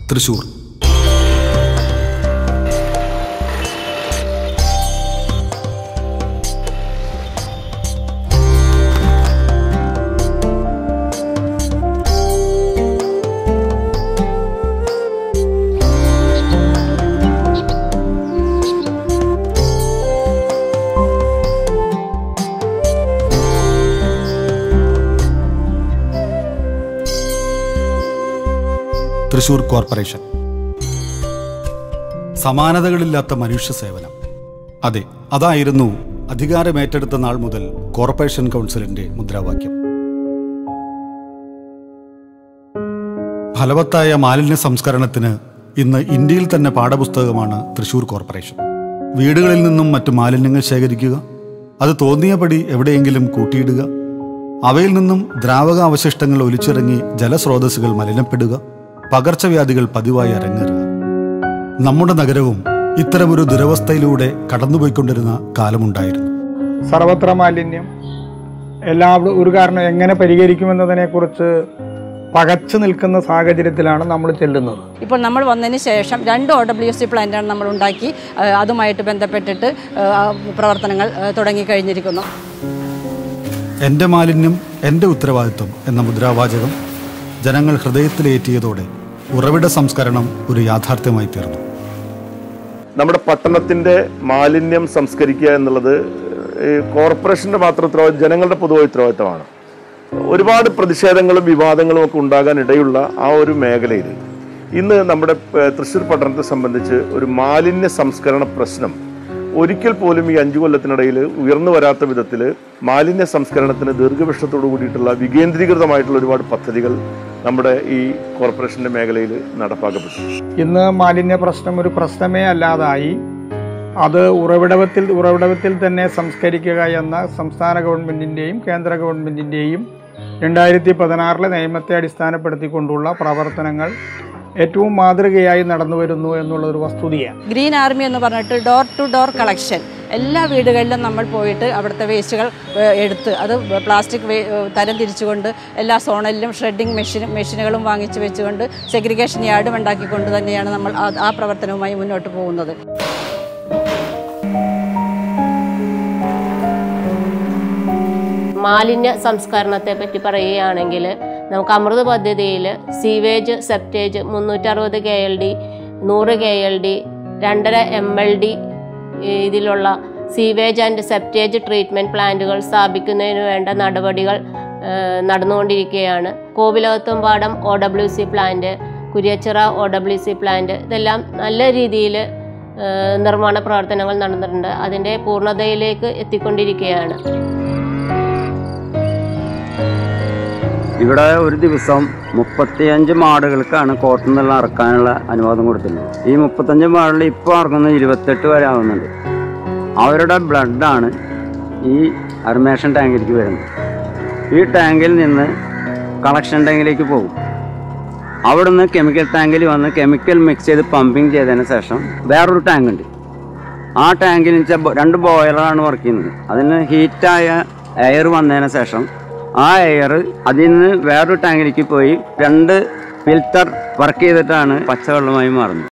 Thrissur Thrissur corporation സമാനതകളില്ലാത്ത മനുഷ്യ സേവനം അതെ അതായിരുന്നു അധികാരമേറ്റെടുത്ത നാൾ മുതൽ കോർപ്പറേഷൻ കൗൺസിലിന്റെ മുദ്രാവാക്യം ഫലവത്തായ മാലിന്യ സംസ്കരണത്തിന് ഇന്ന് ഇന്ത്യയിൽ തന്നെ പാഠപുസ്തകമാണ് തൃശൂർ കോർപ്പറേഷൻ വീടുകളിൽ നിന്നും മറ്റു മാലിന്യങ്ങൾ ശേഖരിക്കുക അത് തോന്നിയപടി എവിടെയെങ്കിലും കൂട്ടിയിടുക അവയിൽ നിന്നും ദ്രാവക അവശിഷ്ടങ്ങൾ ഒലിച്ചിറങ്ങി ജലസ്രോതസ്സുകൾ മലിനപ്പെടുക പകർച്ചവ്യാധികൾ പതിവായി അരങ്ങേറുക നമ്മുടെ നഗരവും ഇത്തരമൊരു ദുരവസ്ഥയിലൂടെ കടന്നുപോയിക്കൊണ്ടിരുന്ന കാലമുണ്ടായിരുന്നു സർവത്ര മാലിന്യം എല്ലാ ഒരു കാരണം എങ്ങനെ പരിഹരിക്കുമെന്നതിനെക്കുറിച്ച് പകച്ചു നിൽക്കുന്ന സാഹചര്യത്തിലാണ് നമ്മൾ ചെല്ലുന്നത് ഇപ്പോൾ നമ്മൾ വന്നതിന് ശേഷം രണ്ട് ഒ ഡബ്ല്യു സി പ്ലാന്റാണ് നമ്മൾ ഉണ്ടാക്കി ആ, അതുമായിട്ട് ബന്ധപ്പെട്ടിട്ട് ആ, പ്രവർത്തനങ്ങൾ ആ, തുടങ്ങിക്കഴിഞ്ഞിരിക്കുന്നു എൻ്റെ മാലിന്യം എൻ്റെ ഉത്തരവാദിത്വം എന്ന മുദ്രാവാചകം ജനങ്ങൾ ഹൃദയത്തിലേറ്റിയതോടെ ഉറവിട സംസ്കരണം ഒരു യാഥാർത്ഥ്യമായി തീർന്നു നമ്മുടെ പട്ടണത്തിന്റെ മാലിന്യം സംസ്കരിക്കുക എന്നുള്ളത് ഈ കോർപ്പറേഷന്റെ മാത്രം ഉത്തരവാദിത്വം ജനങ്ങളുടെ പൊതുവായ ഉത്തരവാദിത്തമാണ് ഒരുപാട് പ്രതിഷേധങ്ങളും വിവാദങ്ങളും ഒക്കെ ഉണ്ടാകാൻ ഇടയുള്ള ആ ഒരു മേഖലയിൽ ഇന്ന് നമ്മുടെ ഏഹ്, തൃശ്ശൂർ പട്ടണത്തെ സംബന്ധിച്ച് ഒരു മാലിന്യ സംസ്കരണ പ്രശ്നം ഒരിക്കൽ പോലും ഈ അഞ്ചു കൊല്ലത്തിനിടയിൽ ഉയർന്നു വരാത്ത വിധത്തിൽ മാലിന്യ സംസ്കരണത്തിന് ദീർഘവൃക്ഷത്തോടു കൂടിയിട്ടുള്ള വികേന്ദ്രീകൃതമായിട്ടുള്ള ഒരുപാട് പദ്ധതികൾ നമ്മുടെ ഈ കോർപ്പറേഷന്റെ മേഖലയിൽ നടപ്പാക്കപ്പെട്ടു ഇന്ന് മാലിന്യ പ്രശ്നം ഒരു പ്രശ്നമേ അല്ലാതായി അത് ഉറവിടത്തിൽ ഉറവിടത്തിൽ തന്നെ സംസ്കരിക്കുക എന്ന സംസ്ഥാന ഗവൺമെൻറ്റിൻ്റെയും കേന്ദ്ര ഗവൺമെൻറ്റിൻ്റെയും രണ്ടായിരത്തി പതിനാറിലെ നിയമത്തെ അടിസ്ഥാനപ്പെടുത്തിക്കൊണ്ടുള്ള പ്രവർത്തനങ്ങൾ ഏറ്റവും മാതൃകയായി നടന്നു വരുന്നു എന്നുള്ളതൊരു വസ്തുതയാണ് ഗ്രീൻ ആർമി എന്ന് പറഞ്ഞിട്ട് ഡോർ ടു ഡോർ കളക്ഷൻ എല്ലാ വീടുകളിലും നമ്മൾ പോയിട്ട് അവിടുത്തെ വേസ്റ്റുകൾ ഏ, എടുത്ത് അത് പ്ലാസ്റ്റിക് വേ ഏ, തരം തിരിച്ചുകൊണ്ട് എല്ലാ സോണലിലും ഷ്രെഡിങ് മെഷീൻ മെഷീനുകളും വാങ്ങിച്ച് വെച്ചുകൊണ്ട് സെഗ്രിഗേഷൻ യാർഡും ഉണ്ടാക്കിക്കൊണ്ട് തന്നെയാണ് നമ്മൾ ആ- ആ പ്രവർത്തനവുമായി മുന്നോട്ട് പോകുന്നത് മാലിന്യ സംസ്കരണത്തെ പറ്റി പറയുകയാണെങ്കിൽ നമുക്ക് അമൃത് പദ്ധതിയിൽ സീവേജ് സെപ്റ്റേജ് മുന്നൂറ്ററുപത് കെ എൽ ഡി നൂറ് കെ എൽ ഡി രണ്ടര എം എൽ ഡി ഇതിലുള്ള സീവേജ് ആൻഡ് സെപ്റ്റേജ് ട്രീറ്റ്മെൻറ്റ് പ്ലാന്റുകൾ സ്ഥാപിക്കുന്നതിന് വേണ്ട നടപടികൾ ഏഹ്, നടന്നുകൊണ്ടിരിക്കുകയാണ് കോവിലകത്തും പാടം O W C plant Kuriachira O W C plant ഇതെല്ലാം നല്ല രീതിയിൽ നിർമ്മാണ പ്രവർത്തനങ്ങൾ നടന്നിട്ടുണ്ട് അതിൻ്റെ പൂർണ്ണതയിലേക്ക് എത്തിക്കൊണ്ടിരിക്കുകയാണ് ഇവിടെ ഒരു ദിവസം മുപ്പത്തിയഞ്ച് മാടുകൾക്കാണ് കോർട്ടിൽ നിന്നെല്ലാം ഇറക്കാനുള്ള അനുവാദം കൊടുത്തിട്ടുള്ളത് ഈ മുപ്പത്തഞ്ച് മാടുകൾ ഇപ്പോൾ ഇറങ്ങുന്നത് ഇരുപത്തെട്ട് വരെ ആവുന്നുണ്ട് അവരുടെ ബ്ലഡാണ് ഈ അർമേഷൻ ടാങ്കിലേക്ക് വരുന്നത് ഈ ടാങ്കിൽ നിന്ന് കളക്ഷൻ ടാങ്കിലേക്ക് പോകും അവിടുന്ന് കെമിക്കൽ ടാങ്കിൽ വന്ന് കെമിക്കൽ മിക്സ് ചെയ്ത് പമ്പിങ് ചെയ്തതിന് ശേഷം വേറൊരു ടാങ്ക് ഉണ്ട് ആ ടാങ്കിൽ വെച്ചാൽ ബോ- രണ്ട് ബോയിലറാണ് വർക്ക് ചെയ്യുന്നത് അതിന് ഹീറ്റായ എയർ വന്നതിന് ശേഷം ആ എയർ അതിൽ നിന്ന് വേറൊരു ടാങ്കിലേക്ക് പോയി രണ്ട് ഫിൽറ്റർ വർക്ക് ചെയ്തിട്ടാണ് പച്ചവെള്ളമായി മാറുന്നത്